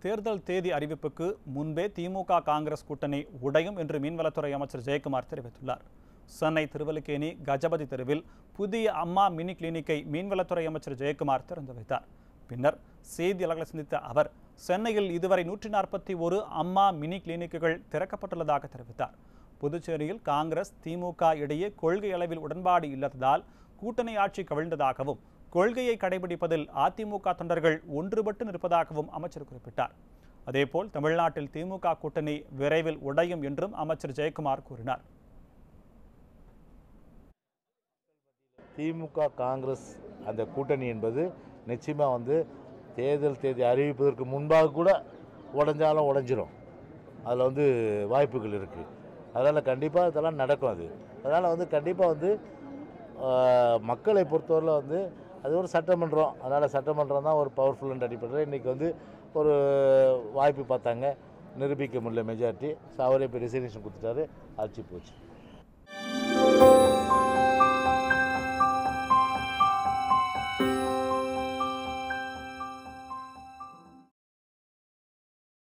தேர்தல் தேதி அறிவிப்புக்கு முன்பே திமுக காங்கிரஸ் கூட்டணி உடையும் என்று மீன்வளத்துறை அமைச்சர் ஜெயக்குமார் தெரிவித்துள்ளார் சென்னை திருவல்லிக்கேணி கஜபதி தெருவில் புதிய அம்மா மினி கிளினிக்கை மீன்வளத்துறை அமைச்சர் ஜெயக்குமார் திறந்து வைத்தார் பின்னர் செய்தியாளர்களை சந்தித்த அவர் சென்னையில் இதுவரை நூற்றி நாற்பத்தி ஒரு அம்மா மினி கிளினிக்குகள் திறக்கப்பட்டுள்ளதாக தெரிவித்தார் புதுச்சேரியில் காங்கிரஸ் திமுக இடையே கொள்கை அளவில் உடன்பாடு இல்லாததால் கூட்டணி ஆட்சி கவிழ்ந்ததாகவும் கொள்கையை கடைபிடிப்பதில் அதிமுக தொண்டர்கள் ஒன்றுபட்டு நிற்பதாகவும் அமைச்சர் குறிப்பிட்டார் அதேபோல் தமிழ்நாட்டில் திமுக கூட்டணி விரைவில் உடையும் என்றும் அமைச்சர் ஜெயக்குமார் கூறினார் திமுக காங்கிரஸ் அந்த கூட்டணி என்பது நிச்சயமாக வந்து தேர்தல் தேதி அறிவிப்பதற்கு முன்பாக கூட உடஞ்சாலும் உடஞ்சிரும் அதில் வந்து வாய்ப்புகள் இருக்குது அதனால் கண்டிப்பாக இதெல்லாம் நடக்கும் அது அதனால் வந்து கண்டிப்பாக வந்து ஆஹ், மக்களை பொறுத்தவரையில் வந்து அது ஒரு சட்டமன்றம் அதனால் சட்டமன்றம் தான் ஒரு பவர்ஃபுல்ன்ற அடிப்படையில் இன்றைக்கி வந்து ஒரு வாய்ப்பு பார்த்தாங்க நிரூபிக்க முடியல மெஜாரிட்டி ஸோ அவரே இப்போ ரிசர்வேஷன் கொடுத்துட்டாரு ஆட்சி போச்சு